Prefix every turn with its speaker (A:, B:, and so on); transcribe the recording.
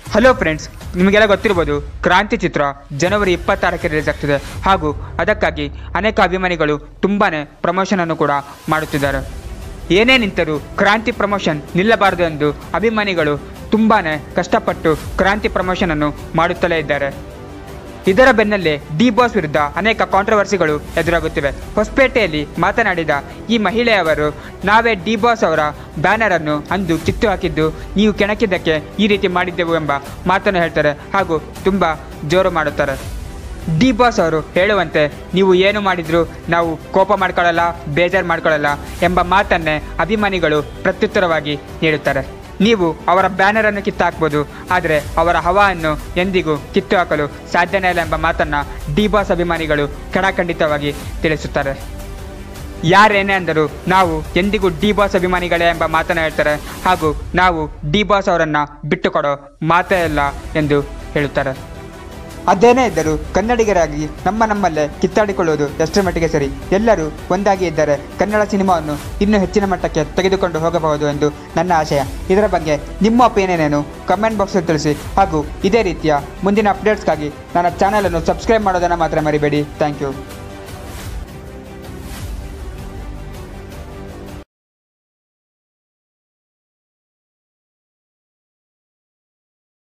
A: hello friends ನಿಮಗೆಲ್ಲ ಗೊತ್ತಿರ್ಬೋದು ಕ್ರಾಂತಿ ಚಿತ್ರ ಜನವರಿ ಇಪ್ಪತ್ತಾರಕ್ಕೆ ರಿಲೀಸ್ ಆಗ್ತಿದೆ ಹಾಗೂ ಅದಕ್ಕಾಗಿ ಅನೇಕ ಅಭಿಮಾನಿಗಳು ತುಂಬಾ ಪ್ರಮೋಷನನ್ನು ಕೂಡ ಮಾಡುತ್ತಿದ್ದಾರೆ ಏನೇ ನಿಂತರೂ ಕ್ರಾಂತಿ ಪ್ರಮೋಷನ್ ನಿಲ್ಲಬಾರದು ಎಂದು ಅಭಿಮಾನಿಗಳು ತುಂಬಾ ಕಷ್ಟಪಟ್ಟು ಕ್ರಾಂತಿ ಪ್ರಮೋಷನನ್ನು ಮಾಡುತ್ತಲೇ ಇದ್ದಾರೆ ಇದರ ಬೆನ್ನಲ್ಲೇ ಡಿ ಬಾಸ್ ವಿರುದ್ಧ ಅನೇಕ ಕಾಂಟ್ರವರ್ಸಿಗಳು ಎದುರಾಗುತ್ತಿವೆ ಹೊಸಪೇಟೆಯಲ್ಲಿ ಮಾತನಾಡಿದ ಈ ಮಹಿಳೆಯವರು ನಾವೇ ಡಿ ಬಾಸ್ ಅವರ ಬ್ಯಾನರ್ ಅನ್ನು ಅಂದು ಕಿತ್ತು ಹಾಕಿದ್ದು ನೀವು ಕೆಣಕಿದ್ದಕ್ಕೆ ಈ ರೀತಿ ಮಾಡಿದ್ದೆವು ಎಂಬ ಮಾತನ್ನು ಹೇಳ್ತಾರೆ ಹಾಗೂ ತುಂಬ ಜೋರು ಮಾಡುತ್ತಾರೆ ಡಿ ಬಾಸ್ ಅವರು ಹೇಳುವಂತೆ ನೀವು ಏನು ಮಾಡಿದ್ರು ನಾವು ಕೋಪ ಮಾಡ್ಕೊಳ್ಳಲ್ಲ ಬೇಜಾರು ಮಾಡ್ಕೊಳ್ಳಲ್ಲ ಎಂಬ ಮಾತನ್ನೇ ಅಭಿಮಾನಿಗಳು ಪ್ರತ್ಯುತ್ತರವಾಗಿ ನೀಡುತ್ತಾರೆ ನೀವು ಅವರ ಬ್ಯಾನರ್ ಅನ್ನು ಕಿತ್ತು ಹಾಕ್ಬೋದು ಆದರೆ ಅವರ ಹವಾವನ್ನು ಎಂದಿಗೂ ಕಿತ್ತು ಹಾಕಲು ಸಾಧ್ಯನೇ ಇಲ್ಲ ಎಂಬ ಮಾತನ್ನ ಡಿ ಬಾಸ್ ಅಭಿಮಾನಿಗಳು ಖಡಾಖಂಡಿತವಾಗಿ ತಿಳಿಸುತ್ತಾರೆ ಯಾರೇನೇ ಅಂದರೂ ನಾವು ಎಂದಿಗೂ ಡಿ ಬಾಸ್ ಅಭಿಮಾನಿಗಳೇ ಎಂಬ ಮಾತನ್ನು ಹೇಳ್ತಾರೆ ಹಾಗೂ ನಾವು ಡಿ ಬಾಸ್ ಅವರನ್ನ ಬಿಟ್ಟುಕೊಡೋ ಮಾತೇ ಇಲ್ಲ ಎಂದು ಹೇಳುತ್ತಾರೆ ಅದೇನೇ ಇದ್ದರೂ ಕನ್ನಡಿಗರಾಗಿ ನಮ್ಮ ನಮ್ಮಲ್ಲೇ ಕಿತ್ತಾಡಿಕೊಳ್ಳುವುದು ಎಷ್ಟರ ಮಟ್ಟಿಗೆ ಸರಿ ಎಲ್ಲರೂ ಒಂದಾಗಿ ಇದ್ದರೆ ಕನ್ನಡ ಸಿನಿಮಾವನ್ನು ಇನ್ನೂ ಹೆಚ್ಚಿನ ಮಟ್ಟಕ್ಕೆ ತೆಗೆದುಕೊಂಡು ಹೋಗಬಹುದು ಎಂದು ನನ್ನ ಆಶಯ ಇದರ ಬಗ್ಗೆ ನಿಮ್ಮ ಒಪಿನಿಯನ್ ಏನು ಕಮೆಂಟ್ ಬಾಕ್ಸಲ್ಲಿ ತಿಳಿಸಿ ಹಾಗೂ ಇದೇ ರೀತಿಯ ಮುಂದಿನ ಅಪ್ಡೇಟ್ಸ್ಗಾಗಿ ನನ್ನ ಚಾನಲನ್ನು ಸಬ್ಸ್ಕ್ರೈಬ್ ಮಾಡೋದನ್ನು ಮಾತ್ರ ಮರಿಬೇಡಿ ಥ್ಯಾಂಕ್ ಯು